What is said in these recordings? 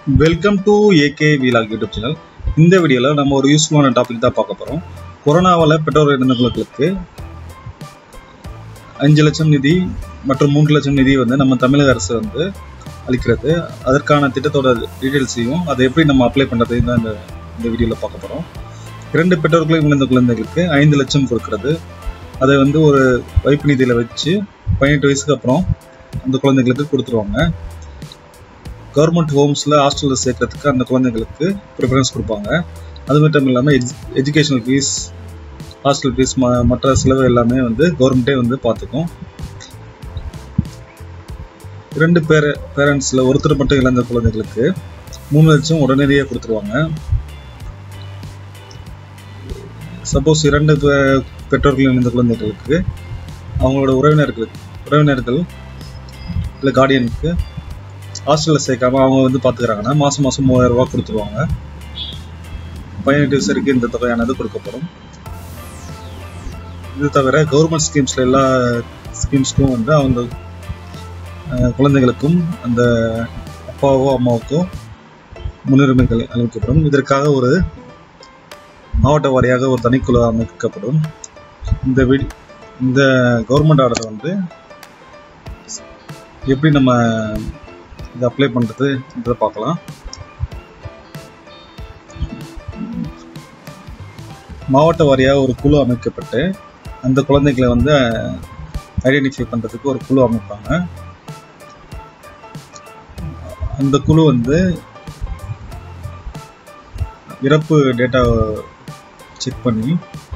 welcome to AK vlog YouTube channel இந்த வீடியோவில் நம்ம ஒரு யூஸ்ஃபுல்லான டாபிக் தான் பார்க்க போகிறோம் கொரோனாவால் பெற்றோர் இழந்தவர்களுக்கு அஞ்சு லட்சம் நிதி மற்றும் மூன்று லட்சம் நிதி வந்து நம்ம தமிழக அரசு வந்து அளிக்கிறது அதற்கான திட்டத்தோட டீட்டெயில்ஸையும் அதை எப்படி நம்ம அப்ளை பண்ணுறதையும் தான் இந்த இந்த வீடியோவில் பார்க்க போகிறோம் இரண்டு பெற்றோர்களையும் இழந்த குழந்தைகளுக்கு ஐந்து லட்சம் கொடுக்கறது அதை வந்து ஒரு வைப்பு நிதியில் வச்சு பதினெட்டு வயசுக்கு அப்புறம் அந்த குழந்தைகளுக்கு கொடுத்துருவாங்க கவர்மெண்ட் ஹோம்ஸில் ஹாஸ்டலில் சேர்க்கறதுக்கு அந்த குழந்தைங்களுக்கு ப்ரிஃபரன்ஸ் கொடுப்பாங்க அது மட்டும் இல்லாமல் எஜ் எஜுகேஷனல் ஃபீஸ் ஹாஸ்டல் ஃபீஸ் ம மற்ற செலவு எல்லாமே வந்து கவர்மெண்ட்டே வந்து பார்த்துக்கும் இரண்டு பேர பேரண்ட்ஸில் ஒருத்தர் மட்டும் இழந்த குழந்தைகளுக்கு மூணு லட்சம் உடனடியாக கொடுத்துருவாங்க சப்போஸ் இரண்டு பெ- பெற்றோர்கள் இழந்த குழந்தைகளுக்கு அவங்களோட உறவினர்கள் உறவினர்கள் இல்லை கார்டியனுக்கு ஹாஸ்டலில் சேர்க்காம அவங்க வந்து பார்த்துக்கிறாங்கன்னா மாதம் மாதம் மூவாயிரம் ரூபாய் கொடுத்துருவாங்க பதினெட்டு வயசுக்கு இந்த தொகையானது கொடுக்கப்படும் இது தவிர கவர்மெண்ட் ஸ்கீம்ஸில் எல்லா ஸ்கீம்ஸ்க்கும் வந்து அவங்க அஹ், குழந்தைகளுக்கும் அந்த அப்பாவோ அம்மாவுக்கோ முன்னுரிமைகள் அளிக்கப்படும் இதற்காக ஒரு மாவட்ட வாரியாக ஒரு தனிக்குழு அமைக்கப்படும் இந்த வீடி இந்த கவர்மெண்ட் ஆர்டர் வந்து எப்படி நம்ம இதை அப்ளை பண்ணுறதுன்றதை பார்க்கலாம் மாவட்ட வாரியாக ஒரு குழு அமைக்கப்பட்டு அந்த குழந்தைகளை வந்து ஐடென்டிஃபை பண்ணுறதுக்கு ஒரு குழு அமைப்பாங்க அந்த குழு வந்து இறப்பு டேட்டா செக் பண்ணி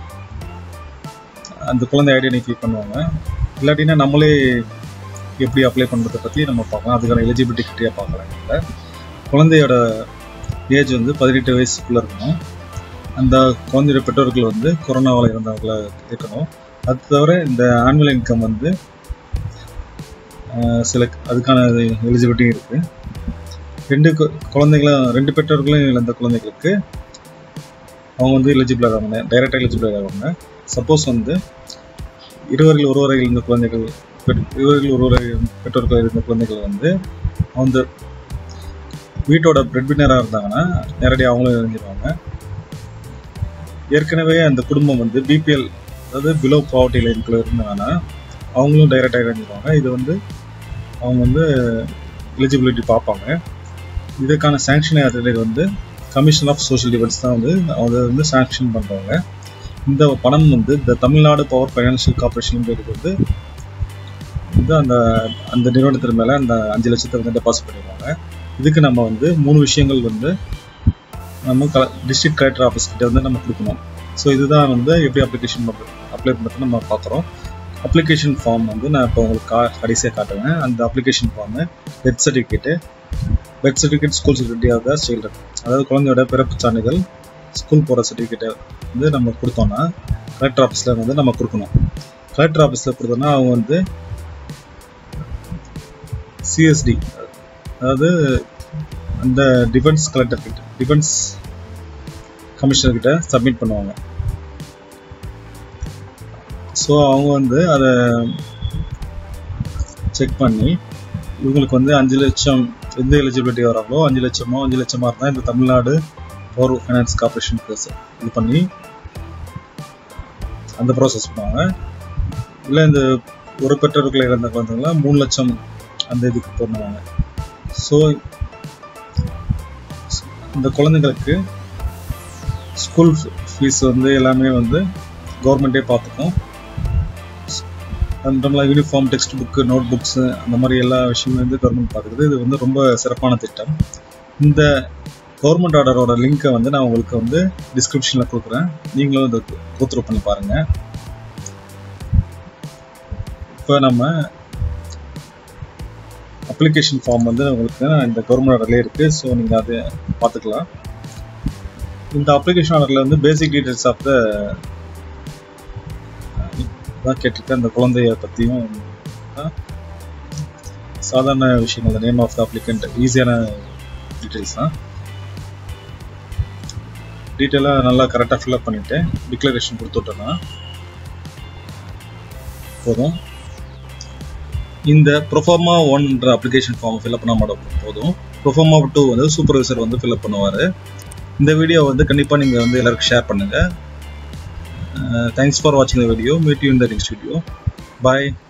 அந்த குழந்தை ஐடென்டிஃபை பண்ணுவாங்க இல்லாட்டினா நம்மளே எப்படி அப்ளை பண்ணுறதை பற்றி நம்ம பார்க்கலாம் அதுக்கான எலிஜிபிலிட்டி கிட்டே பார்க்கலாம் இதில் குழந்தையோட ஏஜ் வந்து பதினெட்டு வயசுக்குள்ளே இருக்கணும் அந்த குழந்தையோட பெற்றோர்கள் வந்து கொரோனாவால் இருந்தவங்கள இருக்கணும் அது தவிர இந்த ஆனுவல் இன்கம் வந்து ஆஹ், சில அதுக்கான எலிஜிபிலிட்டி இருக்குது ரெண்டு கு- குழந்தைகளும் ரெண்டு பெற்றோர்களும் இழந்த குழந்தைகளுக்கு அவங்க வந்து எலிஜிபிள் ஆகாங்க டைரக்டாக எலிஜிபிள் ஆகாங்க சப்போஸ் வந்து இருவரில் ஒருவரை இருந்த குழந்தைகள் பெற்- இருவரில் ஒருவரை பெற்றோர்கள் இருந்த குழந்தைகள் வந்து அந்த வீட்டோட பிரெட் வின்னராக இருந்தாங்கன்னா நேரடியாக அவங்களும் இறங்கிடுவாங்க ஏற்கனவே அந்த குடும்பம் வந்து பிபிஎல் அதாவது பிலோ பாவர்ட்டி லைனுக்குள்ள இருந்தாங்கன்னா அவங்களும் டைரெக்டாக இறங்கிடுவாங்க இது வந்து அவங்க வந்து எலிஜிபிலிட்டி பார்ப்பாங்க இதுக்கான சாங்ஷன் அதில் வந்து கமிஷன் ஆஃப் சோஷியல் டிஃபென்ஸ் தான் வந்து அதை வந்து சாங்ஷன் பண்ணுறாங்க இந்த பணம் வந்து இந்த தமிழ்நாடு பவர் ஃபைனான்ஷியல் கார்பரேஷன் வந்து வந்து அந்த அந்த நிறுவனத்தின் மேலே அந்த அஞ்சு லட்சத்தை வந்து டெபாசிட் பண்ணிடுவாங்க இதுக்கு நம்ம வந்து மூணு விஷயங்கள் வந்து நம்ம க டிஸ்ட்ரிக்ட் கலெக்டர் ஆஃபீஸ் கிட்ட வந்து நம்ம கொடுக்கணும் ஸோ இதுதான் வந்து எப்படி அப்ளிகேஷன் பண்ணுறது அப்ளை பண்ணுறது நம்ம பார்க்குறோம் அப்ளிகேஷன் ஃபார்ம் வந்து நான் இப்போ உங்களுக்கு கா கடைசியாக காட்டுவேன் அந்த application form death certificate birth certificate school certificate of the children அதாவது குழந்தையோட பிறப்பு சான்றிதழ் ஸ்கூல் போகிற சர்டிஃபிகேட்டை வந்து நம்ம கொடுத்தோம்னா கலெக்டர் ஆஃபீஸில் வந்து நம்ம கொடுக்கணும் கலெக்டர் ஆஃபீஸில் கொடுத்தோம்னா அவங்க வந்து சிஎஸ்டி அதாவது அந்த டிஃபென்ஸ் கலெக்டர் கிட்ட டிஃபென்ஸ் கமிஷனர் கிட்ட சப்மிட் பண்ணுவாங்க ஸோ அவங்க வந்து அதை செக் பண்ணி இவங்களுக்கு வந்து அஞ்சு லட்சம் எந்த எலிஜிபிலிட்டி வராங்களோ அஞ்சு லட்சமோ அஞ்சு லட்சமாக இருந்தால் இந்த தமிழ்நாடு பவர் ஃபைனான்ஸ் கார்பரேஷனுக்கு இது பண்ணி அந்த ப்ராசஸ் பண்ணுவாங்க இல்லை இந்த ஒரு பெற்றோர்களை இழந்த குழந்தைங்களாம் மூணு லட்சம் அந்த இதுக்கு பண்ணுவாங்க ஸோ இந்த குழந்தைங்களுக்கு ஸ்கூல் ஃபீஸ் வந்து எல்லாமே வந்து கவர்மெண்ட்டே பார்த்துக்கும் நம்மள uniform text book note books அந்த மாதிரி எல்லா விஷயமும் வந்து கவர்மெண்ட் பார்க்குறது இது வந்து ரொம்ப சிறப்பான திட்டம் இந்த கவர்மெண்ட் ஆர்டரோட லிங்க்கை வந்து நான் உங்களுக்கு வந்து டிஸ்கிரிப்ஷனில் கொடுக்குறேன் நீங்களும் இதை கோத்ரூ பண்ணி பாருங்கள் இப்போ நம்ம அப்ளிகேஷன் ஃபார்ம் வந்து உங்களுக்கு இந்த கவர்மெண்ட் ஆர்டர்லேயே இருக்குது ஸோ நீங்கள் அதை பார்த்துக்கலாம் இந்த அப்ளிகேஷன் ஆர்டரில் வந்து பேசிக் டீட்டெயில்ஸ் ஆஃப் த தான் கேட்டிருக்கேன் அந்த குழந்தைய பற்றியும் சாதாரண விஷயங்கள் நேம் ஆஃப் த அப்ளிகண்ட் ஈஸியான டீட்டெயில்ஸ் தான் டீட்டெயிலாக நல்லா கரெக்டாக ஃபில்அப் பண்ணிவிட்டு டிக்ளரேஷன் கொடுத்துட்டோன்னா போதும் இந்த ப்ரொஃபார்மா ஒன்ற அப்ளிகேஷன் ஃபார்ம் ஃபில்அப் பண்ணால் மட்டும் போதும் ப்ரொஃபார்மா டூ வந்து சூப்பர்வைசர் வந்து ஃபில்அப் பண்ணுவார் இந்த வீடியோ வந்து கண்டிப்பாக நீங்கள் வந்து எல்லாருக்கும் ஷேர் பண்ணுங்கள் தேங்க்ஸ் ஃபார் வாட்சிங் the video meet you in the next video bye